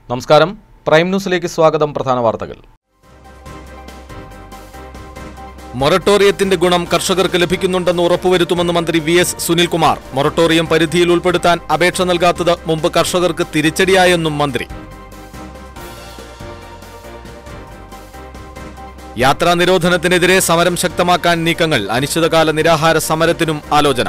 നമസ്കാരം പ്രൈം ന്യൂസിലേക്ക് സ്വാഗതം പ്രധാന വാർത്തകൾ മൊറട്ടോറിയത്തിന്റെ ഗുണം കർഷകർക്ക് ലഭിക്കുന്നുണ്ടെന്ന് ഉറപ്പുവരുത്തുമെന്ന് മന്ത്രി വി എസ് സുനിൽകുമാർ മൊറട്ടോറിയം പരിധിയിൽ ഉൾപ്പെടുത്താൻ അപേക്ഷ നൽകാത്തത് മുമ്പ് കർഷകർക്ക് തിരിച്ചടിയായെന്നും മന്ത്രി യാത്രാ നിരോധനത്തിനെതിരെ സമരം ശക്തമാക്കാൻ നീക്കങ്ങൾ അനിശ്ചിതകാല നിരാഹാര സമരത്തിനും ആലോചന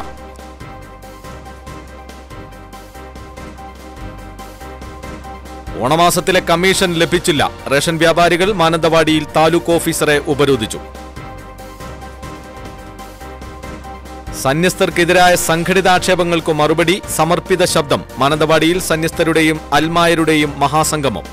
ഓണമാസത്തിലെ കമ്മീഷൻ ലഭിച്ചില്ല റേഷൻ വ്യാപാരികൾ മാനന്തവാടിയിൽ താലൂക്ക് ഓഫീസറെ ഉപരോധിച്ചു സന്യസ്തർക്കെതിരായ സംഘടിതാക്ഷേപങ്ങൾക്ക് മറുപടി സമർപ്പിത ശബ്ദം മാനന്തവാടിയിൽ സന്യസ്തരുടെയും അൽമായരുടെയും മഹാസംഗമം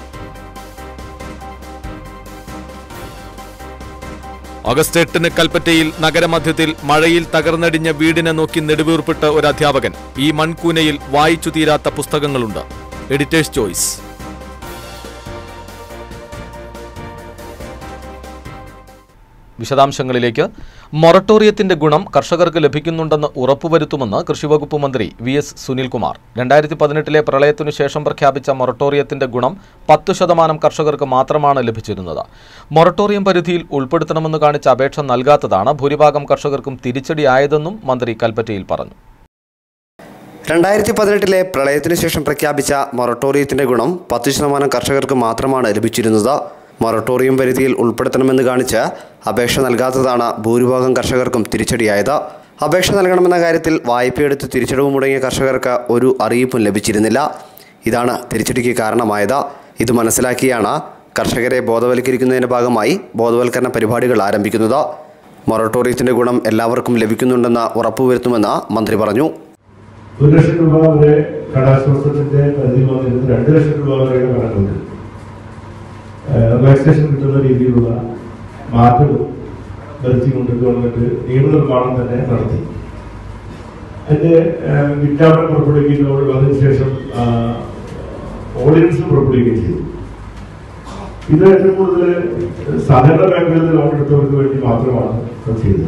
ഓഗസ്റ്റ് എട്ടിന് കൽപ്പറ്റയിൽ നഗരമധ്യത്തിൽ മഴയിൽ തകർന്നടിഞ്ഞ വീടിനെ നോക്കി നെടുവീർപ്പിട്ട് ഒരു അധ്യാപകൻ ഈ മൺകൂനയിൽ വായിച്ചു തീരാത്ത പുസ്തകങ്ങളുണ്ട് എഡിറ്റേഴ്സ് ചോയ്സ് വിശദാംശങ്ങളിലേക്ക് മൊറട്ടോറിയത്തിന്റെ ഗുണം കർഷകർക്ക് ലഭിക്കുന്നുണ്ടെന്ന് ഉറപ്പുവരുത്തുമെന്ന് കൃഷിവകുപ്പ് മന്ത്രി വി എസ് സുനിൽകുമാർ രണ്ടായിരത്തി പതിനെട്ടിലെ പ്രളയത്തിനു ശേഷം പ്രഖ്യാപിച്ച മൊറട്ടോറിയത്തിന്റെ ഗുണം പത്ത് ശതമാനം കർഷകർക്ക് മാത്രമാണ് ലഭിച്ചിരുന്നത് മൊറട്ടോറിയം പരിധിയിൽ ഉൾപ്പെടുത്തണമെന്ന് കാണിച്ച അപേക്ഷ നൽകാത്തതാണ് ഭൂരിഭാഗം കർഷകർക്കും തിരിച്ചടിയായതെന്നും മന്ത്രി കൽപ്പറ്റയിൽ പറഞ്ഞു രണ്ടായിരത്തി പതിനെട്ടിലെ പ്രളയത്തിനു ശേഷം പ്രഖ്യാപിച്ച മൊറട്ടോറിയത്തിന്റെ ഗുണം പത്ത് ശതമാനം കർഷകർക്ക് മാത്രമാണ് ലഭിച്ചിരുന്നത് മൊറട്ടോറിയം പരിധിയിൽ ഉൾപ്പെടുത്തണമെന്ന് കാണിച്ച് അപേക്ഷ നൽകാത്തതാണ് ഭൂരിഭാഗം കർഷകർക്കും തിരിച്ചടിയായത് അപേക്ഷ നൽകണമെന്ന കാര്യത്തിൽ വായ്പയെടുത്ത് തിരിച്ചടവ് മുടങ്ങിയ കർഷകർക്ക് ഒരു അറിയിപ്പും ലഭിച്ചിരുന്നില്ല ഇതാണ് തിരിച്ചടിക്ക് കാരണമായത് ഇത് മനസ്സിലാക്കിയാണ് കർഷകരെ ബോധവൽക്കരിക്കുന്നതിന്റെ ഭാഗമായി ബോധവൽക്കരണ പരിപാടികൾ ആരംഭിക്കുന്നത് മൊറട്ടോറിയത്തിന്റെ ഗുണം എല്ലാവർക്കും ലഭിക്കുന്നുണ്ടെന്ന് ഉറപ്പുവരുത്തുമെന്ന് മന്ത്രി പറഞ്ഞു ഒരു ലക്ഷം രൂപ വരെ കടാശ്വാസത്തിന്റെ പരിധി വന്നിരുന്നത് രണ്ട് ലക്ഷം രൂപ വരെയുള്ള കടങ്ങൾക്ക് റിലാക്സേഷൻ കിട്ടുന്ന രീതിയിലുള്ള മാറ്റം വരുത്തിക്കൊണ്ട് ഗവൺമെന്റ് നിയമനിർമ്മാണം തന്നെ നടത്തി അതിന്റെ ഏഹ്, വിജ്ഞാപനം പുറപ്പെടുവിക്കുന്നതോട് അതിനുശേഷം ഓർഡിനൻസ് പുറപ്പെടുവിക്കുകയും ചെയ്തു ഇത് ഏറ്റവും കൂടുതൽ സഹകരണ ബാങ്കുകളിൽ ലോൺ എടുത്തവർക്ക് വേണ്ടി മാത്രമാണ് ഇത് ചെയ്തത്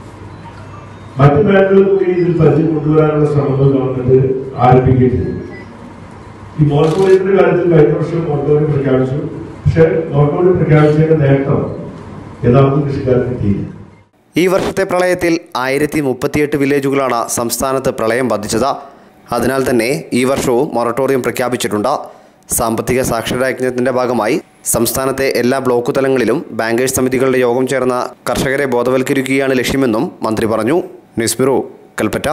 മറ്റ് ബാങ്കുകൾ കൂടി ഇതിൽ പരിചയം കൊണ്ടുവരാനുള്ള ശ്രമങ്ങൾ ഗവൺമെന്റ് ആരംഭിക്കുകയും ചെയ്തു ഈ മോറട്ടോറിയത്തിന്റെ കാര്യത്തിൽ കഴിഞ്ഞ വർഷം മോറട്ടോറിയം പ്രഖ്യാപിച്ചു പക്ഷെ മോറട്ടോറിയം പ്രഖ്യാപിച്ചതിന്റെ നേട്ടം യഥാർത്ഥ കൃഷിക്കാർക്ക് കിട്ടിയില്ല ഈ വർഷത്തെ പ്രളയത്തിൽ ആയിരത്തി മുപ്പത്തിയെട്ട് വില്ലേജുകളാണ് സംസ്ഥാനത്ത് പ്രളയം ബാധിച്ചത് അതിനാൽ തന്നെ ഈ വർഷവും മൊറട്ടോറിയം പ്രഖ്യാപിച്ചിട്ടുണ്ട് സാമ്പത്തിക സാക്ഷരതാ യജ്ഞത്തിന്റെ ഭാഗമായി സംസ്ഥാനത്തെ എല്ലാ ബ്ലോക്ക് തലങ്ങളിലും ബാങ്കേഴ്സ് സമിതികളുടെ യോഗം ചേർന്ന കർഷകരെ ബോധവൽക്കരിക്കുകയാണ് ലക്ഷ്യമെന്നും മന്ത്രി പറഞ്ഞു ന്യൂസ് ബ്യൂറോ കൽപ്പറ്റ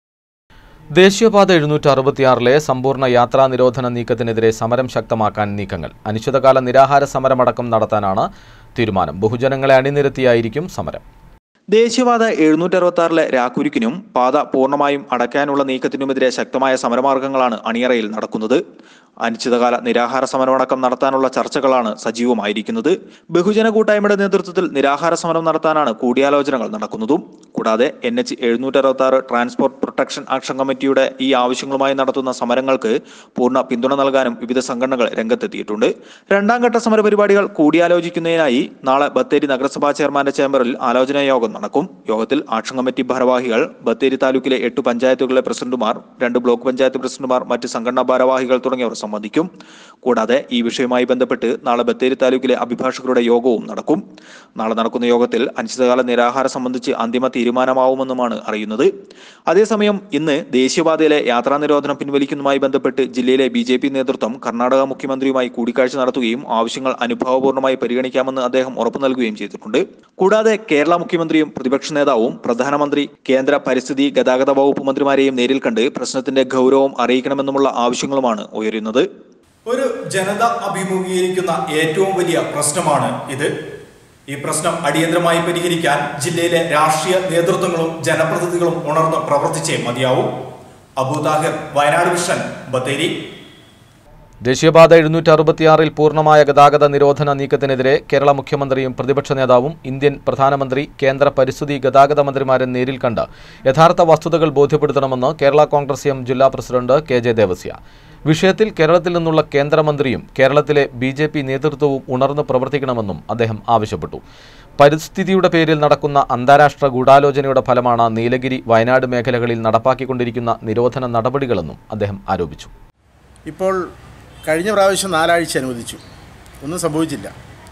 ദേശീയപാത എഴുന്നൂറ്റി അറുപത്തിയാറിലെ സമ്പൂർണ്ണ യാത്രാ നിരോധന നീക്കത്തിനെതിരെ സമരം ശക്തമാക്കാൻ നീക്കങ്ങൾ അനിശ്ചിതകാല നിരാഹാര സമരമടക്കം നടത്താനാണ് തീരുമാനം ബഹുജനങ്ങളെ അണിനിരത്തിയായിരിക്കും സമരം ദേശീയപാത എഴുന്നൂറ്റി അറുപത്തി ആറിലെ രാക്കുരുക്കിനും പാത പൂർണ്ണമായും അടയ്ക്കാനുള്ള നീക്കത്തിനുമെതിരെ ശക്തമായ സമരമാർഗങ്ങളാണ് അണിയറയിൽ നടക്കുന്നത് അനിശ്ചിതകാല നിരാഹാര സമരമടക്കം നടത്താനുള്ള ചർച്ചകളാണ് സജീവമായിരിക്കുന്നത് ബഹുജന കൂട്ടായ്മയുടെ നേതൃത്വത്തിൽ നിരാഹാര സമരം നടത്താനാണ് കൂടിയാലോചനകൾ നടക്കുന്നതും കൂടാതെ എൻ എച്ച് എഴുന്നൂറ്റി അറുപത്തി ആറ് ട്രാൻസ്പോർട്ട് പ്രൊട്ടക്ഷൻ ആക്ഷൻ കമ്മിറ്റിയുടെ ഈ ആവശ്യങ്ങളുമായി നടത്തുന്ന സമരങ്ങൾക്ക് പൂർണ്ണ പിന്തുണ നൽകാനും വിവിധ സംഘടനകൾ രംഗത്തെത്തിയിട്ടുണ്ട് രണ്ടാം ഘട്ട സമര പരിപാടികൾ കൂടിയാലോചിക്കുന്നതിനായി നാളെ ബത്തേരി നഗരസഭാ ചെയർമാന്റെ ചേംബറിൽ ആലോചനാ യോഗം നടക്കും യോഗത്തിൽ ആക്ഷൻ കമ്മിറ്റി ഭാരവാഹികൾ ബത്തേരി താലൂക്കിലെ എട്ട് പഞ്ചായത്തുകളിലെ പ്രസിഡന്റുമാർ രണ്ട് ബ്ലോക്ക് പഞ്ചായത്ത് പ്രസിഡന്റുമാർ മറ്റ് സംഘടനാ ഭാരവാഹികൾ തുടങ്ങിയവർ സംബന്ധിക്കും കൂടാതെ ഈ വിഷയവുമായി ബന്ധപ്പെട്ട് നാളെ ബത്തേരി താലൂക്കിലെ അഭിഭാഷകരുടെ യോഗവും നടക്കും നാളെ നടക്കുന്ന യോഗത്തിൽ അനിശ്ചിതകാല നിരാഹാരം സംബന്ധിച്ച് അന്തിമ തീരുമാനമാവുമെന്നുമാണ് അറിയുന്നത് അതേസമയം ഇന്ന് ദേശീയപാതയിലെ യാത്രാ നിരോധനം പിൻവലിക്കുന്നതുമായി ബന്ധപ്പെട്ട് ജില്ലയിലെ ബി ജെ പി നേതൃത്വം കർണാടക മുഖ്യമന്ത്രിയുമായി കൂടിക്കാഴ്ച നടത്തുകയും ആവശ്യങ്ങൾ അനുഭാവപൂർണ്ണമായി പരിഗണിക്കാമെന്ന് അദ്ദേഹം ഉറപ്പു നൽകുകയും ചെയ്തിട്ടുണ്ട് കൂടാതെ കേരള മുഖ്യമന്ത്രിയും പ്രതിപക്ഷ നേതാവും പ്രധാനമന്ത്രി കേന്ദ്ര പരിസ്ഥിതി ഗതാഗത വകുപ്പ് മന്ത്രിമാരെയും നേരിൽ കണ്ട് പ്രശ്നത്തിന്റെ ഗൗരവം അറിയിക്കണമെന്നുമുള്ള ആവശ്യങ്ങളുമാണ് ഉയരുന്നത് ഒരു ജനത അഭിമുഖീകരിക്കുന്ന ഏറ്റവും വലിയ പ്രശ്നമാണ് ഇത് ഈ പ്രശ്നം അടിയന്തരമായി പരിഹരിക്കാൻ ജില്ലയിലെ രാഷ്ട്രീയ നേതൃത്വങ്ങളും ജനപ്രതിനിധികളും ഉണർന്ന് പ്രവർത്തിച്ചേ മതിയാവൂ അബു താഹിർ വയനാട് വിഷൻ ബത്തേരി ദേശീയപാത എഴുന്നൂറ്റി അറുപത്തിയാറിൽ പൂർണ്ണമായ ഗതാഗത നിരോധന നീക്കത്തിനെതിരെ കേരള മുഖ്യമന്ത്രിയും പ്രതിപക്ഷ നേതാവും ഇന്ത്യൻ പ്രധാനമന്ത്രി കേന്ദ്ര പരിസ്ഥിതി ഗതാഗത മന്ത്രിമാരെ നേരിൽ കണ്ട് യഥാർത്ഥ വസ്തുതകൾ ബോധ്യപ്പെടുത്തണമെന്ന് കേരള കോൺഗ്രസ് എം ജില്ലാ പ്രസിഡന്റ് കെ ജെ ദേവസ്യ വിഷയത്തിൽ കേരളത്തിൽ നിന്നുള്ള കേന്ദ്രമന്ത്രിയും കേരളത്തിലെ ബി ജെ പി നേതൃത്വവും ഉണർന്ന് പ്രവർത്തിക്കണമെന്നും അദ്ദേഹം ആവശ്യപ്പെട്ടു പരിസ്ഥിതിയുടെ പേരിൽ നടക്കുന്ന അന്താരാഷ്ട്ര ഗൂഢാലോചനയുടെ ഫലമാണ് നീലഗിരി വയനാട് മേഖലകളിൽ നടപ്പാക്കിക്കൊണ്ടിരിക്കുന്ന നിരോധന നടപടികളെന്നും അദ്ദേഹം ആരോപിച്ചു ഇപ്പോൾ കഴിഞ്ഞ പ്രാവശ്യം നാലാഴ്ച അനുവദിച്ചു ഒന്നും സംഭവിച്ചില്ല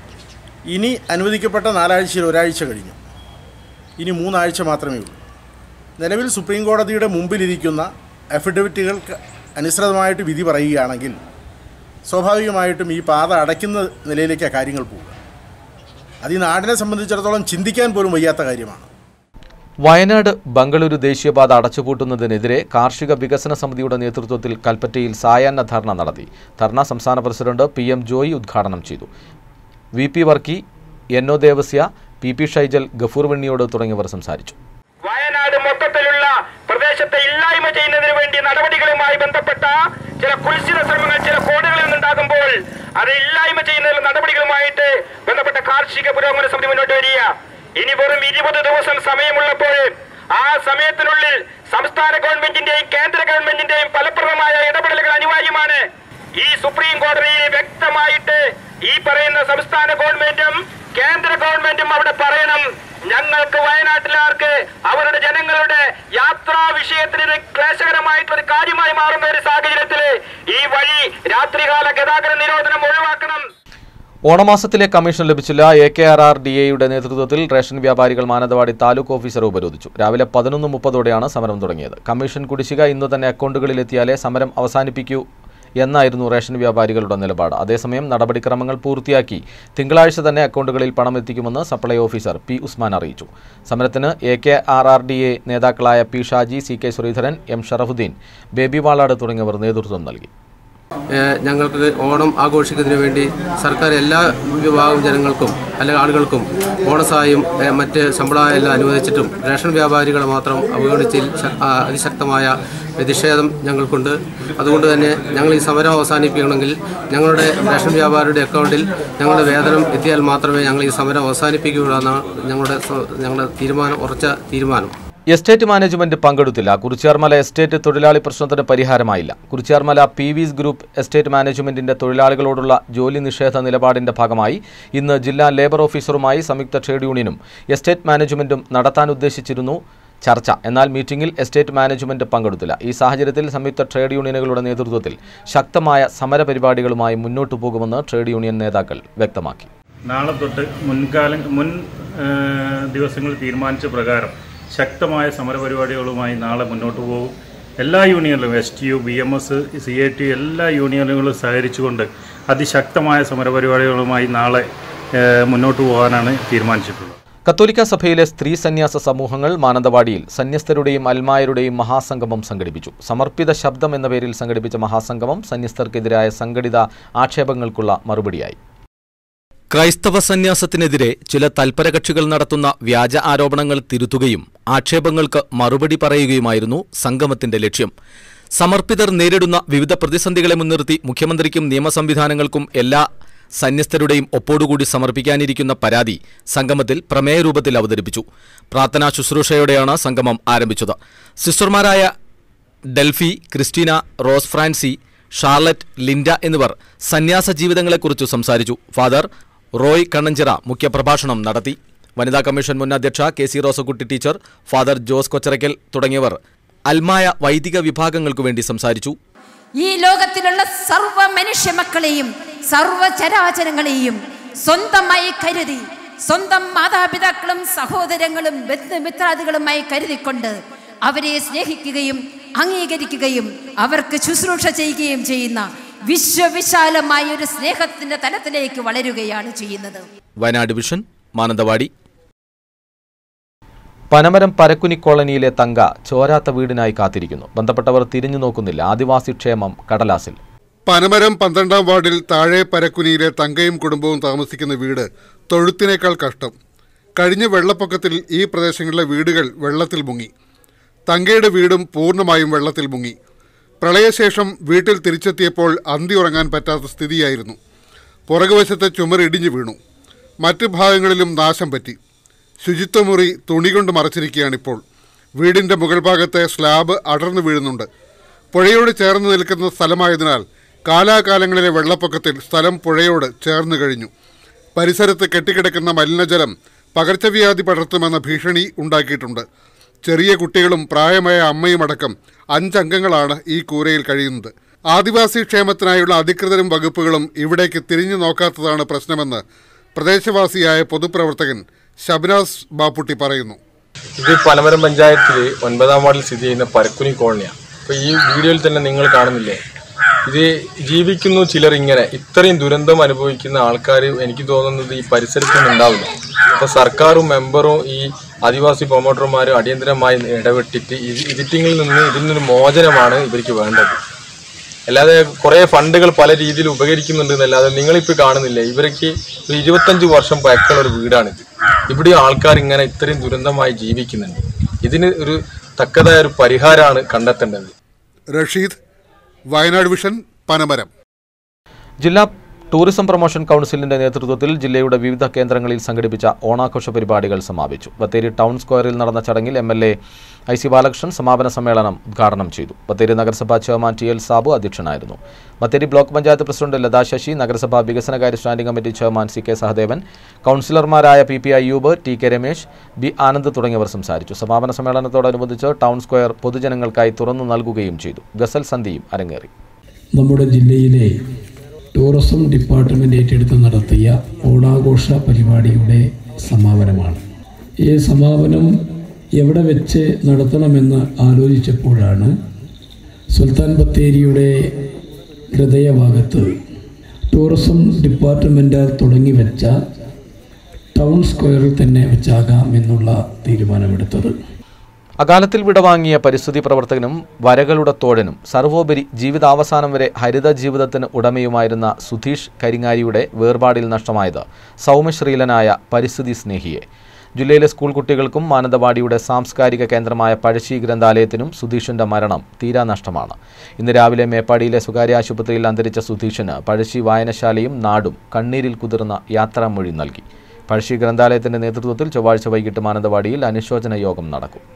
ഇനി അനുവദിക്കപ്പെട്ട നാലാഴ്ചയിൽ ഒരാഴ്ച കഴിഞ്ഞു ഇനി മൂന്നാഴ്ച മാത്രമേ ഉള്ളൂ നിലവിൽ സുപ്രീം കോടതിയുടെ മുമ്പിലിരിക്കുന്ന അഫിഡവിറ്റുകൾക്ക് അനുസൃതമായിട്ട് വിധി പറയുകയാണെങ്കിൽ സ്വാഭാവികമായിട്ടും ഈ പാത അടയ്ക്കുന്ന നിലയിലേക്കാണ് കാര്യങ്ങൾ പോകുക അത് ഈ നാടിനെ സംബന്ധിച്ചിടത്തോളം ചിന്തിക്കാൻ പോലും വയ്യാത്ത കാര്യമാണ് വയനാട് ബംഗളൂരു ദേശീയപാത അടച്ചുപൂട്ടുന്നതിനെതിരെ കാർഷിക വികസന സമിതിയുടെ നേതൃത്വത്തിൽ കൽപ്പറ്റയിൽ സായാഹ്ന ധർണ നടത്തി ധർണ സംസ്ഥാന പ്രസിഡന്റ് പി എം ജോയി ഉദ്ഘാടനം ചെയ്തു V P Varkey N O Devasya P P Shyjal Gafoor Venniyode തുടങ്ങിയവർ സംസാരിച്ചു വയനാട് മൊത്തത്തിലുള്ള പ്രദേശത്തെ ഇല്ലായ്മ ചെയ്യുന്നതിന് വേണ്ടി നടപടികളുമായി ബന്ധപ്പെട്ട ചില കുൽസിത ശ്രമങ്ങൾ ചില കോണുകളിൽ നിന്നുണ്ടാകുമ്പോൾ അത് ഇല്ലായ്മ ചെയ്യുന്നതിനുള്ള നടപടികളുമായിട്ട് ബന്ധപ്പെട്ട കാർഷിക പുരോഗമന സമിതി മുന്നോട്ട് വരിക ഇനി വെറും ഇരുപത് ദിവസം സമയമുള്ളപ്പോൾ ആ സമയത്തിനുള്ളിൽ സംസ്ഥാന ഗവൺമെന്റിന്റെയും കേന്ദ്ര ഗവൺമെന്റിന്റെയും ഫലപ്രദമായ ഇടപെടലുകൾ അനിവാര്യമാണ് ഈ സുപ്രീം കോടതിയിൽ വ്യക്തമായിട്ട് ഈ പറയുന്ന സംസ്ഥാന ഗവൺമെന്റും കേന്ദ്ര ഗവൺമെന്റും അവിടെ പറയണം ഞങ്ങൾക്ക് വയനാട്ടിലാർക്ക് അവരുടെ ജനങ്ങളുടെ യാത്രാ വിഷയത്തിൽ ഇത് ക്ലേശകരമായിട്ടുള്ള ഒരു കാര്യമായി മാറുന്ന ഒരു സാഹചര്യത്തിൽ ഈ വഴി രാത്രികാല ഗതാഗത നിരോധനം ഒഴിവാക്കണം ഓണമാസത്തിലെ കമ്മീഷൻ ലഭിച്ചില്ല A K R R D എയുടെ നേതൃത്വത്തിൽ റേഷൻ വ്യാപാരികൾ മാനന്തവാടി താലൂക്ക് ഓഫീസർ ഉപരോധിച്ചു രാവിലെ പതിനൊന്ന് മുപ്പതോടെയാണ് സമരം തുടങ്ങിയത് കമ്മീഷൻ കുടിശ്ശിക ഇന്നു തന്നെ അക്കൗണ്ടുകളിലെത്തിയാലേ സമരം അവസാനിപ്പിക്കൂ എന്നായിരുന്നു റേഷൻ വ്യാപാരികളുടെ നിലപാട് അതേസമയം നടപടിക്രമങ്ങൾ പൂർത്തിയാക്കി തിങ്കളാഴ്ച തന്നെ അക്കൗണ്ടുകളിൽ പണം എത്തിക്കുമെന്ന് സപ്ലൈ ഓഫീസർ പി ഉസ്മാൻ അറിയിച്ചു സമരത്തിന് A K R R D A നേതാക്കളായ P Shaji C K Sreedharan M Sharafuddin Baby Valad തുടങ്ങിയവർ നേതൃത്വം നൽകി ഏഹ് ഞങ്ങൾക്ക് ഓണം ആഘോഷിക്കുന്നതിന് വേണ്ടി സർക്കാർ എല്ലാ വിഭാഗം ജനങ്ങൾക്കും അല്ലെങ്കിൽ ആളുകൾക്കും ബോണസായും ഏഹ് മറ്റ് ശമ്പളമായും എല്ലാം അനുവദിച്ചിട്ടും റേഷൻ വ്യാപാരികളെ മാത്രം അവഗണിച്ചതിൽ ശ- ആ, അതിശക്തമായ പ്രതിഷേധം ഞങ്ങൾക്കുണ്ട് അതുകൊണ്ട് തന്നെ ഞങ്ങൾ ഈ സമരം അവസാനിപ്പിക്കണമെങ്കിൽ ഞങ്ങളുടെ റേഷൻ വ്യാപാരിയുടെ അക്കൗണ്ടിൽ ഞങ്ങളുടെ വേതനം എത്തിയാൽ മാത്രമേ ഞങ്ങൾ ഈ സമരം അവസാനിപ്പിക്കുകയുള്ളൂ എന്നാണ് ഞങ്ങളുടെ സ- ഞങ്ങളുടെ തീരുമാനം ഉറച്ച തീരുമാനം എസ്റ്റേറ്റ് മാനേജ്മെന്റ് പങ്കെടുത്തില്ല കുറിച്യാർമല എസ്റ്റേറ്റ് തൊഴിലാളി പ്രശ്നത്തിന് പരിഹാരമായില്ല കുറിച്യാർമല പി വിസ് ഗ്രൂപ്പ് എസ്റ്റേറ്റ് മാനേജ്മെന്റിന്റെ തൊഴിലാളികളോടുള്ള ജോലി നിഷേധ നിലപാടിന്റെ ഭാഗമായി ഇന്ന് ജില്ലാ ലേബർ ഓഫീസറുമായി സംയുക്ത ട്രേഡ് യൂണിയനും എസ്റ്റേറ്റ് മാനേജ്മെന്റും നടത്താൻ ഉദ്ദേശിച്ചിരുന്നു ചർച്ച എന്നാൽ മീറ്റിംഗിൽ എസ്റ്റേറ്റ് മാനേജ്മെന്റ് പങ്കെടുത്തില്ല ഈ സാഹചര്യത്തിൽ സംയുക്ത ട്രേഡ് യൂണിയനുകളുടെ നേതൃത്വത്തിൽ ശക്തമായ സമരപരിപാടികളുമായി മുന്നോട്ടു പോകുമെന്ന് ട്രേഡ് യൂണിയൻ നേതാക്കൾ വ്യക്തമാക്കി നാളെ തൊട്ട് മുൻകാല മുൻ ആ, ദിവസങ്ങളിൽ തീരുമാനിച്ച പ്രകാരം ശക്തമായ സമരപരിപാടികളുമായി നാളെ മുന്നോട്ട് പോകും എല്ലാ യൂണിയനുകളും S T U B M S C A T എല്ലാ യൂണിയനുകളും സഹകരിച്ചുകൊണ്ട് അതിശക്തമായ സമരപരിപാടികളുമായി നാളെ ആ, മുന്നോട്ട് പോകാനാണ് തീരുമാനിച്ചിട്ടുള്ളത് കത്തോലിക്ക സഭയിലെ സ്ത്രീ സന്യാസ സമൂഹങ്ങൾ മാനന്തവാടിയിൽ സന്യസ്തരുടെയും അൽമായരുടെയും മഹാസംഗമം സംഘടിപ്പിച്ചു സമർപ്പിത ശബ്ദം എന്ന പേരിൽ സംഘടിപ്പിച്ച മഹാസംഗമം സന്യസ്തർക്കെതിരായ സംഘടിത ആക്ഷേപങ്ങൾക്കുള്ള മറുപടിയായി ക്രൈസ്തവ സന്യാസത്തിനെതിരെ ചില തൽപരകക്ഷികൾ നടത്തുന്ന വ്യാജ ആരോപണങ്ങൾ തിരുത്തുകയും ആക്ഷേപങ്ങൾക്ക് മറുപടി പറയുകയുമായിരുന്നു സംഗമത്തിന്റെ ലക്ഷ്യം സമർപ്പിതർ നേരിടുന്ന വിവിധ പ്രതിസന്ധികളെ മുൻനിർത്തി മുഖ്യമന്ത്രിക്കും നിയമസംവിധാനങ്ങൾക്കും എല്ലാ സന്യസ്തരുടെയും ഒപ്പോടുകൂടി സമർപ്പിക്കാനിരിക്കുന്ന പരാതി സംഗമത്തിൽ പ്രമേയ രൂപത്തിൽ അവതരിപ്പിച്ചു പ്രാർത്ഥനാ ശുശ്രൂഷയോടെയാണ് സംഗമം ആരംഭിച്ചത് സിസ്റ്റർമാരായ ഡെൽഫി ക്രിസ്റ്റീന റോസ് ഫ്രാൻസി ഷാർലറ്റ് ലിൻഡ എന്നിവർ സന്യാസ ജീവിതങ്ങളെക്കുറിച്ച് സംസാരിച്ചു ഫാദർ റോയ് കണ്ണഞ്ചിറ മുഖ്യപ്രഭാഷണം നടത്തി വനിതാ കമ്മീഷൻ മുൻ അധ്യക്ഷ K C Rosakutty teacher father Jose Kocharackal തുടങ്ങിയവർ അൽമായ വൈദിക വിഭാഗങ്ങൾക്കു വേണ്ടി സംസാരിച്ചു ഈ ലോകത്തിലുള്ള സർവ മനുഷ്യ മക്കളെയും സർവ ചരാചരങ്ങളെയും സ്വന്തമായി കരുതി സ്വന്തം മാതാപിതാക്കളും സഹോദരങ്ങളും ബന്ധുമിത്രാദികളുമായി കരുതിക്കൊണ്ട് അവരെ സ്നേഹിക്കുകയും അംഗീകരിക്കുകയും അവർക്ക് ശുശ്രൂഷ ചെയ്യുകയും ചെയ്യുന്ന വിശ്വവിശാലമായ ഒരു സ്നേഹത്തിന്റെ തലത്തിലേക്ക് വളരുകയാണ് ചെയ്യുന്നത് വയനാട് വിഷൻ മാനന്തവാടി പനമരം പരക്കുനി കോളനിയിലെ തങ്ക ചോരാത്ത വീടിനായി കാത്തിരിക്കുന്നു ബന്ധപ്പെട്ടവർ തിരിഞ്ഞു നോക്കുന്നില്ല ആദിവാസി ക്ഷേമം കടലാസിൽ പനമരം പന്ത്രണ്ടാം വാർഡിൽ താഴെ പരക്കുനിയിലെ തങ്കയും കുടുംബവും താമസിക്കുന്ന വീട് തൊഴുത്തിനേക്കാൾ കഷ്ടം കഴിഞ്ഞ വെള്ളപ്പൊക്കത്തിൽ ഈ പ്രദേശങ്ങളിലെ വീടുകൾ വെള്ളത്തിൽ മുങ്ങി തങ്കയുടെ വീടും പൂർണ്ണമായും വെള്ളത്തിൽ മുങ്ങി പ്രളയശേഷം വീട്ടിൽ തിരിച്ചെത്തിയപ്പോൾ അന്തി ഉറങ്ങാൻ പറ്റാത്ത സ്ഥിതിയായിരുന്നു പുറകുവശത്തെ ചുമർ ഇടിഞ്ഞു വീണു മറ്റ് ഭാഗങ്ങളിലും നാശം പറ്റി ശുചിത്വമുറി തുണി കൊണ്ട് മറച്ചിരിക്കുകയാണിപ്പോൾ വീടിൻ്റെ മുകൾ ഭാഗത്തെ സ്ലാബ് അടർന്നു വീഴുന്നുണ്ട് പുഴയോട് ചേർന്ന് നിൽക്കുന്ന സ്ഥലമായതിനാൽ കാലാകാലങ്ങളിലെ വെള്ളപ്പൊക്കത്തിൽ സ്ഥലം പുഴയോട് ചേർന്ന് കഴിഞ്ഞു പരിസരത്ത് കെട്ടിക്കിടക്കുന്ന മലിനജലം പകർച്ചവ്യാധി പടർത്തുമെന്ന ഭീഷണി ഉണ്ടാക്കിയിട്ടുണ്ട് ചെറിയ കുട്ടികളും പ്രായമായ അമ്മയും അടക്കം അഞ്ചംഗങ്ങളാണ് ഈ കൂരയിൽ കഴിയുന്നത് ആദിവാസി ക്ഷേമത്തിനായുള്ള അധികൃതരും വകുപ്പുകളും ഇവിടേക്ക് തിരിഞ്ഞു നോക്കാത്തതാണ് പ്രശ്നമെന്ന് പ്രദേശവാസിയായ പൊതുപ്രവർത്തകൻ ഷബ്നാസ് ബാപ്പുട്ടി പറയുന്നു ഇത് പനമരം പഞ്ചായത്തിൽ ഒൻപതാം വാർഡിൽ സ്ഥിതി ചെയ്യുന്ന പരക്കുനി കോളനിയാണ് അപ്പോൾ ഈ വീഡിയോയിൽ തന്നെ നിങ്ങൾ കാണുന്നില്ലേ ഇത് ജീവിക്കുന്നു ചിലർ ഇങ്ങനെ ഇത്രയും ദുരന്തം അനുഭവിക്കുന്ന ആൾക്കാർ എനിക്ക് തോന്നുന്നത് ഈ പരിസരത്തൊന്നും ഉണ്ടാവില്ല അപ്പോൾ സർക്കാരും മെമ്പറും ഈ ആദിവാസി പ്രൊമോട്ടർമാരും അടിയന്തരമായി ഇടപെട്ടിട്ട് ഇത് ഇതിറ്റിങ്ങിൽ നിന്ന് ഇതിൽ നിന്നൊരു മോചനമാണ് ഇവർക്ക് വേണ്ടത് അല്ലാതെ കുറേ ഫണ്ടുകൾ പല രീതിയിൽ ഉപകരിക്കുന്നുണ്ട് എന്നല്ലാതെ നിങ്ങളിപ്പോൾ കാണുന്നില്ലേ ഇവർക്ക് ഒരു ഇരുപത്തഞ്ച് വർഷം പഴക്കമുള്ള ഒരു വീടാണിത് ഇവിടെ ആൾക്കാർ ഇങ്ങനെ ഇത്രയും ദുരന്തമായി ജീവിക്കുന്നുണ്ട് ഇതിന് ഒരു തക്കതായ ഒരു പരിഹാരമാണ് കണ്ടെത്തേണ്ടത് റഷീദ് വയനാട് വിഷൻ പനമരം ജില്ലാ ടൂറിസം പ്രൊമോഷൻ കൗൺസിലിന്റെ നേതൃത്വത്തിൽ ജില്ലയുടെ വിവിധ കേന്ദ്രങ്ങളിൽ സംഘടിപ്പിച്ച ഓണാഘോഷ പരിപാടികൾ സമാപിച്ചു ബത്തേരി ടൗൺ സ്ക്വയറിൽ നടന്ന ചടങ്ങിൽ M L A I C Balakrishnan സമാപന സമ്മേളനം ഉദ്ഘാടനം ചെയ്തു ബത്തേരി നഗരസഭാ ചെയർമാൻ ടി എൽ സാബു അധ്യക്ഷനായിരുന്നു ബത്തേരി ബ്ലോക്ക് പഞ്ചായത്ത് പ്രസിഡന്റ് ലതാ ശശി നഗരസഭാ വികസനകാര്യ standing committee chairman C K Sahadevan കൗൺസിലർമാരായ P P Ayyub T K Ramesh B Anand തുടങ്ങിയവർ സംസാരിച്ചു സമാപന സമ്മേളനത്തോടനുബന്ധിച്ച് ടൗൺ സ്ക്വയർ പൊതുജനങ്ങൾക്കായി തുറന്നു നൽകുകയും ചെയ്തു ഗസൽ സന്ധിയും അരങ്ങേറി നമ്മുടെ ജില്ലയിലെ ടൂറിസം ഡിപ്പാർട്ട്മെൻറ്റ് ഏറ്റെടുത്ത് നടത്തിയ ഓണാഘോഷ പരിപാടിയുടെ സമാപനമാണ് ഈ സമാപനം എവിടെ വെച്ച് നടത്തണമെന്ന് ആലോചിച്ചപ്പോഴാണ് സുൽത്താൻ ബത്തേരിയുടെ ഹൃദയഭാഗത്ത് ടൂറിസം ഡിപ്പാർട്ട്മെൻറ്റ് തുടങ്ങി വെച്ച ടൗൺ സ്ക്വയറിൽ തന്നെ വെച്ചാകാം എന്നുള്ള തീരുമാനമെടുത്തത് അകാലത്തിൽ വിടവാങ്ങിയ പരിസ്ഥിതി പ്രവർത്തകനും വരകളുടെ തോഴനും സർവോപരി ജീവിതാവസാനം വരെ ഹരിത ജീവിതത്തിന് ഉടമയുമായിരുന്ന സുധീഷ് കരിങ്ങാരിയുടെ വേർപാടിൽ നഷ്ടമായത് സൗമ്യശ്രീലനായ പരിസ്ഥിതി സ്നേഹിയെ ജില്ലയിലെ സ്കൂൾ കുട്ടികൾക്കും മാനന്തവാടിയുടെ സാംസ്കാരിക കേന്ദ്രമായ പഴശ്ശി ഗ്രന്ഥാലയത്തിനും സുധീഷിന്റെ മരണം തീരാനഷ്ടമാണ് ഇന്ന് രാവിലെ മേപ്പാടിയിലെ സ്വകാര്യ ആശുപത്രിയിൽ അന്തരിച്ച സുധീഷിന് പഴശ്ശി വായനശാലയും നാടും കണ്ണീരിൽ കുതിർന്ന യാത്രാമൊഴി നൽകി പഴശ്ശി ഗ്രന്ഥാലയത്തിന്റെ നേതൃത്വത്തിൽ ചൊവ്വാഴ്ച വൈകിട്ട് മാനന്തവാടിയിൽ അനുശോചന യോഗം നടക്കും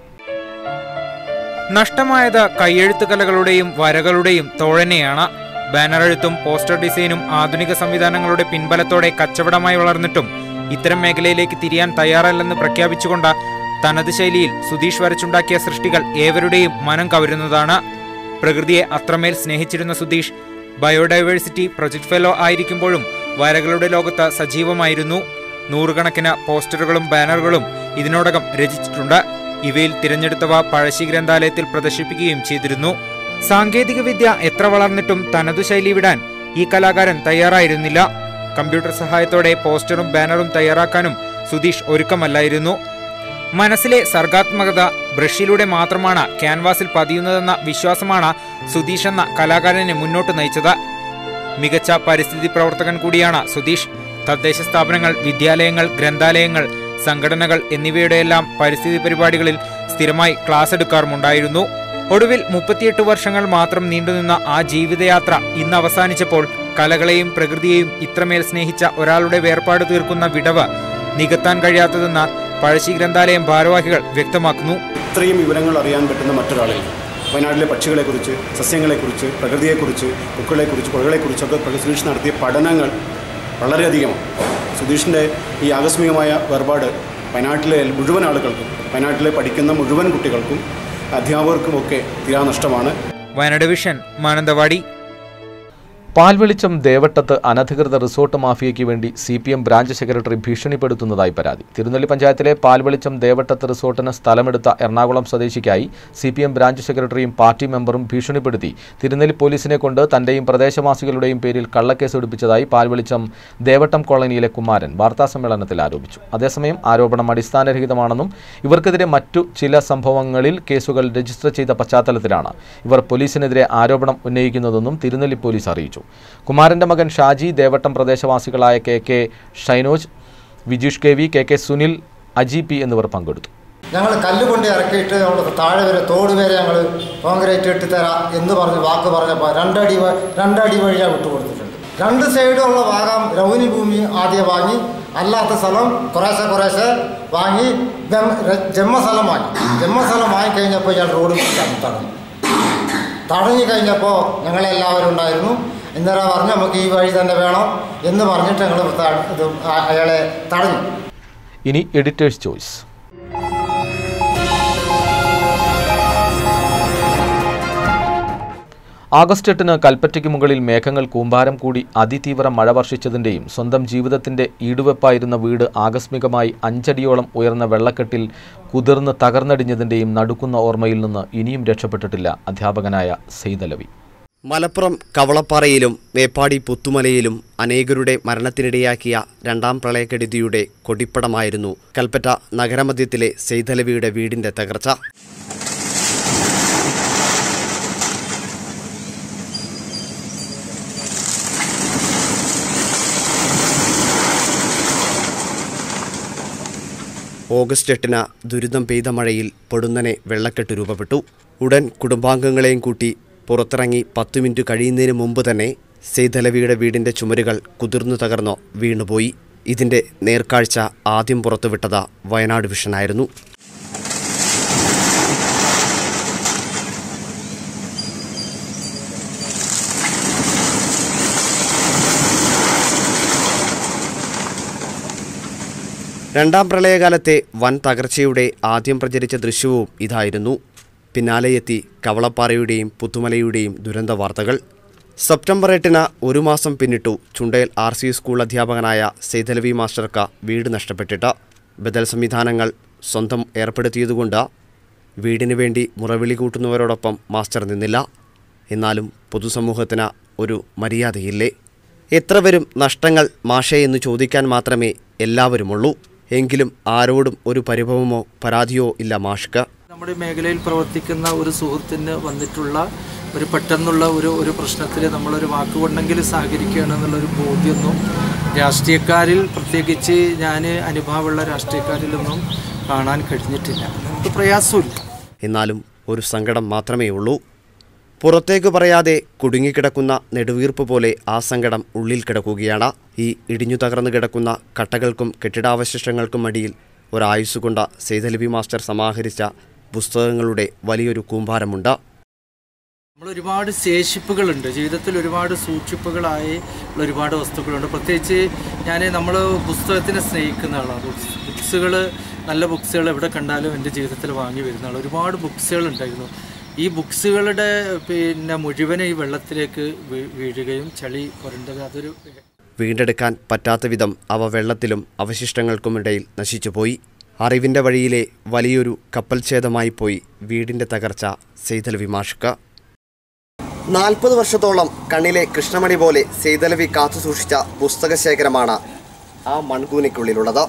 നഷ്ടമായത് കയ്യെഴുത്ത് കലകളുടെയും വരകളുടെയും തോഴനെയാണ് ബാനറെഴുത്തും പോസ്റ്റർ ഡിസൈനും ആധുനിക സംവിധാനങ്ങളുടെ പിൻബലത്തോടെ കച്ചവടമായി വളർന്നിട്ടും ഇത്തരം മേഖലയിലേക്ക് തിരിയാൻ തയ്യാറല്ലെന്ന് പ്രഖ്യാപിച്ചുകൊണ്ട് തനത് ശൈലിയിൽ സുധീഷ് വരച്ചുണ്ടാക്കിയ സൃഷ്ടികൾ ഏവരുടെയും മനം കവരുന്നതാണ് പ്രകൃതിയെ അത്രമേൽ സ്നേഹിച്ചിരുന്ന സുധീഷ് ബയോഡൈവേഴ്സിറ്റി പ്രൊജക്ട് ഫെലോ ആയിരിക്കുമ്പോഴും വരകളുടെ ലോകത്ത് സജീവമായിരുന്നു നൂറുകണക്കിന് പോസ്റ്ററുകളും ബാനറുകളും ഇതിനോടകം രചിച്ചിട്ടുണ്ട് ഇവയിൽ തിരഞ്ഞെടുത്തവ പഴശ്ശി ഗ്രന്ഥാലയത്തിൽ പ്രദർശിപ്പിക്കുകയും ചെയ്തിരുന്നു സാങ്കേതികവിദ്യ എത്ര വളർന്നിട്ടും തനതു ശൈലി വിടാൻ ഈ കലാകാരൻ തയ്യാറായിരുന്നില്ല കമ്പ്യൂട്ടർ സഹായത്തോടെ പോസ്റ്ററും ബാനറും തയ്യാറാക്കാനും സുധീഷ് ഒരുക്കമല്ലായിരുന്നു മനസ്സിലെ സർഗാത്മകത ബ്രഷിലൂടെ മാത്രമാണ് ക്യാൻവാസിൽ പതിയുന്നതെന്ന വിശ്വാസമാണ് സുധീഷ് എന്ന കലാകാരനെ മുന്നോട്ട് നയിച്ചത് മികച്ച പരിസ്ഥിതി പ്രവർത്തകൻ കൂടിയാണ് സുധീഷ് തദ്ദേശ സ്ഥാപനങ്ങൾ വിദ്യാലയങ്ങൾ ഗ്രന്ഥാലയങ്ങൾ സംഘടനകൾ എന്നിവയുടെയെല്ലാം പരിസ്ഥിതി പരിപാടികളിൽ സ്ഥിരമായി ക്ലാസ് എടുക്കാറുമുണ്ടായിരുന്നു ഒടുവിൽ മുപ്പത്തിയെട്ട് വർഷങ്ങൾ മാത്രം നീണ്ടുനിന്ന ആ ജീവിതയാത്ര ഇന്ന് അവസാനിച്ചപ്പോൾ കലകളെയും പ്രകൃതിയെയും ഇത്രമേൽ സ്നേഹിച്ച ഒരാളുടെ വേർപാട് തീർക്കുന്ന വിടവ് നികത്താൻ കഴിയാത്തതെന്ന് പഴശ്ശി ഗ്രന്ഥാലയം ഭാരവാഹികൾ വ്യക്തമാക്കുന്നു ഇത്രയും വിവരങ്ങൾ അറിയാൻ പറ്റുന്ന മറ്റൊരാളിൽ വയനാട്ടിലെ പക്ഷികളെക്കുറിച്ച് സസ്യങ്ങളെക്കുറിച്ച് പ്രകൃതിയെക്കുറിച്ച് പൂക്കളെക്കുറിച്ച് പുഴകളെക്കുറിച്ചൊക്കെ പ്രകൃതി സുധീഷ് നടത്തിയ പഠനങ്ങൾ വളരെയധികമാണ് സുധീഷിൻ്റെ ഈ ആകസ്മികമായ വേർപാട് വയനാട്ടിലെ മുഴുവൻ ആളുകൾക്കും വയനാട്ടിലെ പഠിക്കുന്ന മുഴുവൻ കുട്ടികൾക്കും അധ്യാപകർക്കുമൊക്കെ തീരാനഷ്ടമാണ് വയനാട് വിഷൻ മാനന്തവാടി പാൽവെളിച്ചം ദേവട്ടത്ത് അനധികൃത റിസോർട്ട് മാഫിയയ്ക്ക് വേണ്ടി C P M branch secretary ഭീഷണിപ്പെടുത്തുന്നതായി പരാതി തിരുനെല്ലി പഞ്ചായത്തിലെ പാൽവെളിച്ചം ദേവട്ടത്ത് റിസോർട്ടിന് സ്ഥലമെടുത്ത എറണാകുളം സ്വദേശിക്കായി സി പി എം ബ്രാഞ്ച് സെക്രട്ടറിയും പാർട്ടി മെമ്പറും ഭീഷണിപ്പെടുത്തി തിരുനെല്ലി പോലീസിനെ കൊണ്ട് തന്റെയും പ്രദേശവാസികളുടെയും പേരിൽ കള്ളക്കേസ് എടുപ്പിച്ചതായി പാൽവെളിച്ചം ദേവട്ടം കോളനിയിലെ കുമാരൻ വാർത്താസമ്മേളനത്തിൽ ആരോപിച്ചു അതേസമയം ആരോപണം അടിസ്ഥാനരഹിതമാണെന്നും ഇവർക്കെതിരെ മറ്റു ചില സംഭവങ്ങളിൽ കേസുകൾ രജിസ്റ്റർ ചെയ്ത പശ്ചാത്തലത്തിലാണ് ഇവർ പോലീസിനെതിരെ ആരോപണം ഉന്നയിക്കുന്നതെന്നും തിരുനെല്ലി പോലീസ് അറിയിച്ചു കുമാരന്റെ മകൻ ഷാജി ദേവട്ടം പ്രദേശവാസികളായ K K Shinoj Vijeesh K V K K Sunil Aji P എന്നിവർ പങ്കെടുത്തു ഞങ്ങൾ കല്ല് കൊണ്ട് ഇറക്കിയിട്ട് നമ്മൾ താഴെ വരെ തോട് വരെ ഞങ്ങൾ കോൺക്രീറ്റ് ഇട്ട് തരാം എന്ന് പറഞ്ഞ് വാക്ക് പറഞ്ഞപ്പോൾ രണ്ടടി വ- രണ്ടടി വഴിയാണ് വിട്ടുകൊടുത്തിട്ടുണ്ട് രണ്ട് സൈഡുള്ള ഭാഗം രൗനി ഭൂമി ആദ്യം വാങ്ങി അല്ലാത്ത സ്ഥലം കുറേശ്ശെ കുറേശ്ശെ വാങ്ങി ജം- ര- ജന്മസ്ഥലം വാങ്ങി ജന്മസ്ഥലം വാങ്ങിക്കഴിഞ്ഞപ്പോൾ ഞാൻ റോഡ് തടഞ്ഞു തടഞ്ഞു കഴിഞ്ഞപ്പോൾ ഞങ്ങളെല്ലാവരും ഉണ്ടായിരുന്നു ഇന്നലെ പറഞ്ഞു നമുക്ക് ഈ വഴി തന്നെ വേണം എന്ന് പറഞ്ഞിട്ട് ഞങ്ങൾ ഇത് ആ- അയാളെ തടഞ്ഞു ഇനി എഡിറ്റേഴ്സ് ചോയ്സ് ആഗസ്റ്റ് എട്ടിന് കൽപ്പറ്റയ്ക്ക് മുകളിൽ മേഘങ്ങൾ കൂമ്പാരം കൂടി അതിതീവ്ര മഴ വർഷിച്ചതിന്റെയും സ്വന്തം ജീവിതത്തിന്റെ ഈടുവെപ്പായിരുന്ന വീട് ആകസ്മികമായി അഞ്ചടിയോളം ഉയർന്ന വെള്ളക്കെട്ടിൽ കുതിർന്ന് തകർന്നടിഞ്ഞതിന്റെയും നടുക്കുന്ന ഓർമ്മയിൽ നിന്ന് ഇനിയും രക്ഷപ്പെട്ടിട്ടില്ല അധ്യാപകനായ സെയ്തലവി മലപ്പുറം കവളപ്പാറയിലും മേപ്പാടി പുത്തുമലയിലും അനേകരുടെ മരണത്തിനിടയാക്കിയ രണ്ടാം പ്രളയക്കെടുതിയുടെ കൊടിപ്പടമായിരുന്നു കൽപ്പറ്റ നഗരമധ്യത്തിലെ സെയ്തലവിയുടെ വീടിന്റെ തകർച്ച ഓഗസ്റ്റ് എട്ടിന് ദുരിതം പെയ്ത മഴയിൽ പൊടുന്നനെ വെള്ളക്കെട്ട് രൂപപ്പെട്ടു ഉടൻ കുടുംബാംഗങ്ങളെയും കൂട്ടി പുറത്തിറങ്ങി പത്ത് മിനിറ്റ് കഴിയുന്നതിന് മുമ്പ് തന്നെ സെയ്തലവിയുടെ വീടിന്റെ ചുമരുകൾ കുതിർന്നു തകർന്നോ വീണുപോയി ഇതിന്റെ നേർക്കാഴ്ച ആദ്യം പുറത്തുവിട്ടത് വയനാട് വിഷനായിരുന്നു രണ്ടാം പ്രളയകാലത്തെ വൻ തകർച്ചയുടെ ആദ്യം പ്രചരിച്ച ദൃശ്യവും ഇതായിരുന്നു പിന്നാലെയെത്തി കവളപ്പാറയുടെയും പുത്തുമലയുടെയും ദുരന്ത വാർത്തകൾ സെപ്റ്റംബർ എട്ടിന് ഒരു മാസം പിന്നിട്ടു ചുണ്ടേൽ ആർ സി സ്കൂൾ അധ്യാപകനായ സെയ്തലവി മാസ്റ്റർക്ക് വീട് നഷ്ടപ്പെട്ടിട്ട് ബദൽ സംവിധാനങ്ങൾ സ്വന്തം ഏർപ്പെടുത്തിയതുകൊണ്ട് വീടിനു വേണ്ടി മുറവിളി കൂട്ടുന്നവരോടൊപ്പം മാസ്റ്റർ നിന്നില്ല എന്നാലും പൊതുസമൂഹത്തിന് ഒരു മര്യാദയില്ലേ എത്ര വരും നഷ്ടങ്ങൾ മാഷേ എന്ന് ചോദിക്കാൻ മാത്രമേ എല്ലാവരുമുള്ളൂ എങ്കിലും ആരോടും ഒരു പരിഭവമോ പരാതിയോ ഇല്ല മാഷ്ക്ക് നമ്മുടെ മേഖലയിൽ പ്രവർത്തിക്കുന്ന ഒരു സുഹൃത്തിന് വന്നിട്ടുള്ള ഒരു പെട്ടെന്നുള്ള ഒരു ഒരു പ്രശ്നത്തിൽ നമ്മളൊരു വാക്കുകൊണ്ടെങ്കിലും സഹകരിക്കുകയാണ് എന്നുള്ളൊരു ബോധ്യമൊന്നും രാഷ്ട്രീയക്കാരിൽ പ്രത്യേകിച്ച് ഞാൻ അനുഭവമുള്ള രാഷ്ട്രീയക്കാരിലൊന്നും കാണാൻ കഴിഞ്ഞിട്ടില്ല നമുക്ക് പ്രയാസമില്ല എന്നാലും ഒരു സങ്കടം മാത്രമേ ഉള്ളൂ പുറത്തേക്ക് പറയാതെ കുടുങ്ങിക്കിടക്കുന്ന നെടുവീർപ്പ് പോലെ ആ സങ്കടം ഉള്ളിൽ കിടക്കുകയാണ് ഈ ഇടിഞ്ഞു തകർന്നു കിടക്കുന്ന കട്ടകൾക്കും കെട്ടിടാവശിഷ്ടങ്ങൾക്കും അടിയിൽ ഒരായുസ്സുകൊണ്ട സെയ്തലബി മാസ്റ്റർ സമാഹരിച്ച പുസ്തകങ്ങളുടെ വലിയൊരു കൂമ്പാരമുണ്ട് നമ്മൾ ഒരുപാട് ശേഷിപ്പുകളുണ്ട് ജീവിതത്തിൽ ഒരുപാട് സൂക്ഷിപ്പുകളായി ഉള്ള ഒരുപാട് വസ്തുക്കളുണ്ട് പ്രത്യേകിച്ച് ഞാൻ നമ്മൾ പുസ്തകത്തിനെ സ്നേഹിക്കുന്ന ആളാണ് ബുക്സ് ബുക്സുകൾ നല്ല ബുക്സുകൾ എവിടെ കണ്ടാലും എൻ്റെ ജീവിതത്തിൽ വാങ്ങി വരുന്ന ആൾ ഒരുപാട് ബുക്സുകൾ ഉണ്ടായിരുന്നു ഈ ബുക്സുകളുടെ പിന്നെ മുഴുവൻ ഈ വെള്ളത്തിലേക്ക് വീ- വീഴുകയും ചളി പുരണ്ടത് അതൊരു വീണ്ടെടുക്കാൻ പറ്റാത്ത വിധം അവ വെള്ളത്തിലും അവശിഷ്ടങ്ങൾക്കുമിടയിൽ നശിച്ചുപോയി അറിവിൻ്റെ വഴിയിലെ വലിയൊരു കപ്പൽ ഛേദമായി പോയി വീടിൻ്റെ തകർച്ച സെയ്തലവി മാഷ്ക്ക് നാൽപ്പത് വർഷത്തോളം കണ്ണിലെ കൃഷ്ണമണി പോലെ സെയ്തലവി കാത്തുസൂക്ഷിച്ച പുസ്തകശേഖരമാണ് ആ മൺകൂനയ്ക്കുള്ളിലുള്ളത്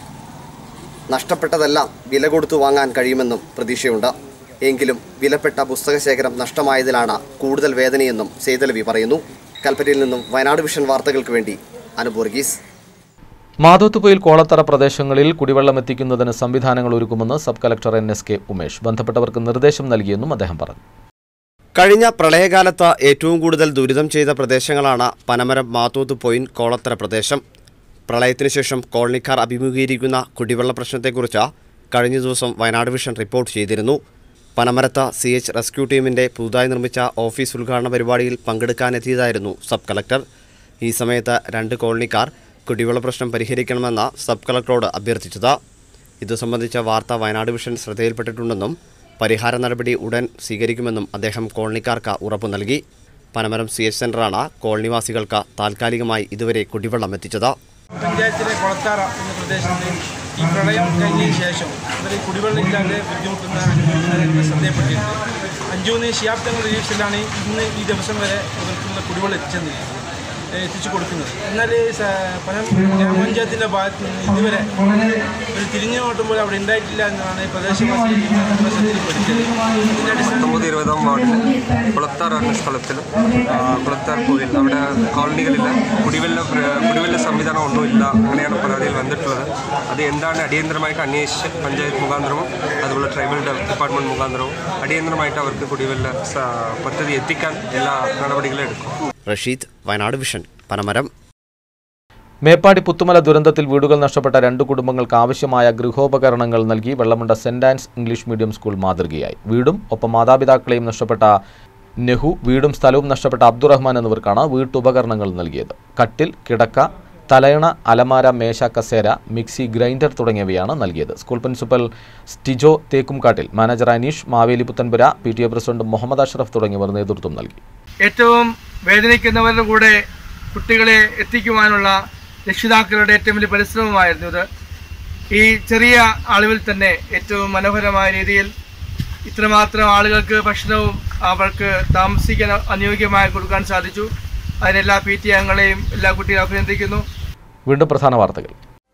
നഷ്ടപ്പെട്ടതെല്ലാം വില കൊടുത്തു വാങ്ങാൻ കഴിയുമെന്നും പ്രതീക്ഷയുണ്ട് എങ്കിലും വിലപ്പെട്ട പുസ്തകശേഖരം നഷ്ടമായതിലാണ് കൂടുതൽ വേദനയെന്നും സെയ്തലവി പറയുന്നു കൽപ്പറ്റയിൽ നിന്നും വയനാട് വിഷൻ വാർത്തകൾക്ക് വേണ്ടി അനുപൂർഗീസ് മാധവത്തുപയിൽ കോളത്തറ പ്രദേശങ്ങളിൽ കുടിവെള്ളം എത്തിക്കുന്നതിന് സംവിധാനങ്ങൾ ഒരുക്കുമെന്ന് sub collector N S K Umesh ബന്ധപ്പെട്ടവർക്ക് നിർദ്ദേശം നൽകിയെന്നും അദ്ദേഹം പറഞ്ഞു കഴിഞ്ഞ പ്രളയകാലത്ത് ഏറ്റവും കൂടുതൽ ദുരിതം ചെയ്ത പ്രദേശങ്ങളാണ് പനമരം മാത്തൂത്ത് പോയിന്റ് കോളത്തറ പ്രദേശം പ്രളയത്തിന് ശേഷം കോളനിക്കാർ അഭിമുഖീകരിക്കുന്ന കുടിവെള്ള പ്രശ്നത്തെക്കുറിച്ച് കഴിഞ്ഞ ദിവസം വയനാട് വിഷൻ റിപ്പോർട്ട് ചെയ്തിരുന്നു പനമരത്ത് സി എച്ച് റെസ്ക്യൂ ടീമിന്റെ പുതുതായി നിർമ്മിച്ച ഓഫീസ് ഉദ്ഘാടന പരിപാടിയിൽ പങ്കെടുക്കാനെത്തിയതായിരുന്നു സബ് കളക്ടർ ഈ സമയത്ത് രണ്ട് കോളനിക്കാർ കുടിവെള്ള പ്രശ്നം പരിഹരിക്കണമെന്ന് സബ് കളക്ടറോട് അഭ്യർത്ഥിച്ചത് ഇതു സംബന്ധിച്ച വാർത്ത വയനാട് വിഷൻ ശ്രദ്ധയിൽപ്പെട്ടിട്ടുണ്ടെന്നും പരിഹാര നടപടി ഉടൻ സ്വീകരിക്കുമെന്നും അദ്ദേഹം കോളനിക്കാർക്ക് ഉറപ്പു നൽകി പനമരം സി എച്ച് സെന്ററാണ് കോളനിവാസികൾക്ക് താൽക്കാലികമായി ഇതുവരെ കുടിവെള്ളം എത്തിച്ചത് പഞ്ചായത്തിലെ കൊളത്താറ എന്ന പ്രദേശത്ത് ഈ പ്രളയം കഴിഞ്ഞതിന് ശേഷം ഇവിടെ കുടിവെള്ളം ഇല്ലാതെ ബുദ്ധിമുട്ടുന്ന ആൾക്കാരെ ശ്രദ്ധയപ്പെട്ടിട്ടുണ്ട് അഞ്ചൂന്ന് ശിയാബ്ദങ്ങൾ നിരീക്ഷയിലാണ് ഇന്ന് ഈ ദിവസം വരെ ഇവർക്കുള്ള കുടിവെള്ളം എത്തിച്ചെന്നിരിക്കുന്നത് ഏഹ് എത്തിച്ചു കൊടുക്കുന്നത് എന്നാൽ സ- പനം ഗ്രാമപഞ്ചായത്തിൻ്റെ ഭാഗത്ത് നിന്ന് ഇതുവരെ ഒരു തിരിഞ്ഞു നോട്ടുമ്പോൾ അവിടെ ഉണ്ടായിട്ടില്ല എന്നതാണ് പ്രദേശവാസി പ്രശ്നത്തിൽപ്പെടുത്തിയത് ഇതിൻ്റെ അടിസ്ഥാനത്തിൽ പത്തൊമ്പത് ഇരുപതാം വാർഡിൽ കുളത്താർ എന്ന സ്ഥലത്തിൽ ആ, കുളത്താർ പോയിൽ അവിടെ കോളനികളിൽ കുടിവെള്ള പ്ര- കുടിവെള്ള സംവിധാനം ഒന്നുമില്ല അങ്ങനെയാണ് പരാതിയിൽ വന്നിട്ടുള്ളത് അത് എന്താണ് അടിയന്തരമായിട്ട് അന്വേഷിച്ച് പഞ്ചായത്ത് മുഖാന്തരവും അതുപോലെ ട്രൈബൽ ഡിപ്പാർട്ട്മെന്റ് മുഖാന്തരവും അടിയന്തരമായിട്ട് അവർക്ക് കുടിവെള്ള സ- പദ്ധതി എത്തിക്കാൻ എല്ലാ നടപടികളും എടുക്കും റഷീദ് വയനാട് വിഷൻ പനമരം മേപ്പാടി പുത്തുമല ദുരന്തത്തിൽ വീടുകൾ നഷ്ടപ്പെട്ട രണ്ട് കുടുംബങ്ങൾക്ക് ആവശ്യമായ ഗൃഹോപകരണങ്ങൾ നൽകി വെള്ളമുണ്ട സെന്റ് ആൻസ് ഇംഗ്ലീഷ് മീഡിയം സ്കൂൾ മാതൃകയായി വീടും ഒപ്പം മാതാപിതാക്കളെയും നഷ്ടപ്പെട്ട നെഹു വീടും സ്ഥലവും നഷ്ടപ്പെട്ട അബ്ദുറഹ്മാൻ എന്നിവർക്കാണ് വീട്ടുപകരണങ്ങൾ നൽകിയത് കട്ടിൽ കിടക്ക തലയണ അലമാര മേശ കസേര മിക്സി ഗ്രൈൻഡർ തുടങ്ങിയവയാണ് നൽകിയത് school principal Stijo Thekkumkattil manager Aneesh Maveli Puthanpura P T A president Muhammad Ashraf തുടങ്ങിയവർ നേതൃത്വം നൽകി ഏറ്റവും വേദനിക്കുന്നവരുടെ കൂടെ കുട്ടികളെ എത്തിക്കുവാനുള്ള രക്ഷിതാക്കളുടെ ഏറ്റവും വലിയ പരിശ്രമമായിരുന്നു ഇത് ഈ ചെറിയ അളവിൽ തന്നെ ഏറ്റവും മനോഹരമായ രീതിയിൽ ഇത്രമാത്രം ആളുകൾക്ക് ഭക്ഷണവും അവർക്ക് താമസിക്കാൻ അനുയോജ്യമായി കൊടുക്കാൻ സാധിച്ചു അതിനെല്ലാ പി ടി അംഗങ്ങളെയും എല്ലാ കുട്ടികളെയും അഭിനന്ദിക്കുന്നു വീണ്ടും പ്രധാന വാർത്തകൾ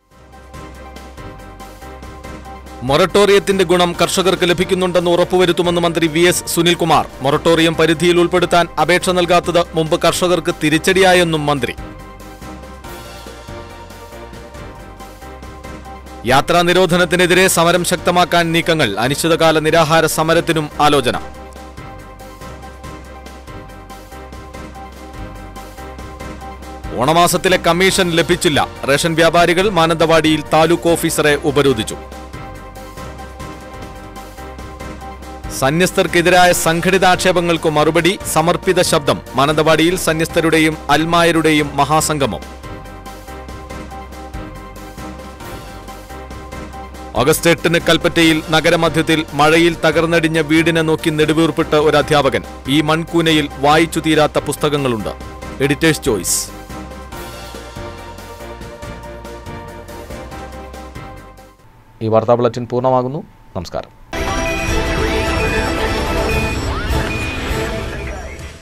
മൊറട്ടോറിയത്തിന്റെ ഗുണം കർഷകർക്ക് ലഭിക്കുന്നുണ്ടെന്ന് ഉറപ്പുവരുത്തുമെന്ന് മന്ത്രി വി എസ് സുനിൽകുമാർ മൊറട്ടോറിയം പരിധിയിൽ ഉൾപ്പെടുത്താൻ അപേക്ഷ നൽകാത്തത് മുമ്പ് കർഷകർക്ക് തിരിച്ചടിയായെന്നും മന്ത്രി യാത്രാ നിരോധനത്തിനെതിരെ സമരം ശക്തമാക്കാൻ നീക്കങ്ങൾ അനിശ്ചിതകാല നിരാഹാര സമരത്തിനും ആലോചന ഓണമാസത്തിലെ കമ്മീഷൻ ലഭിച്ചില്ല റേഷൻ വ്യാപാരികൾ മാനന്തവാടിയിൽ താലൂക്ക് ഓഫീസറെ ഉപരോധിച്ചു സന്യസ്തർക്കെതിരായ സംഘടിതാക്ഷേപങ്ങൾക്ക് മറുപടി സമർപ്പിത ശബ്ദം മാനന്തവാടിയിൽ സന്യസ്തരുടെയും അൽമായരുടെയും മഹാസംഗമം ഓഗസ്റ്റ് എട്ടിന് കൽപ്പറ്റയിൽ നഗരമധ്യത്തിൽ മഴയിൽ തകർന്നടിഞ്ഞ വീടിനെ നോക്കി നെടുവീർപ്പിട്ട് ഒരു അധ്യാപകൻ ഈ മൺകൂനയിൽ വായിച്ചു തീരാത്ത പുസ്തകങ്ങളുണ്ട് എഡിറ്റേഴ്സ് ചോയ്സ് ഈ വാർത്താ ബുള്ളറ്റിൻ പൂർണ്ണമാകുന്നു നമസ്കാരം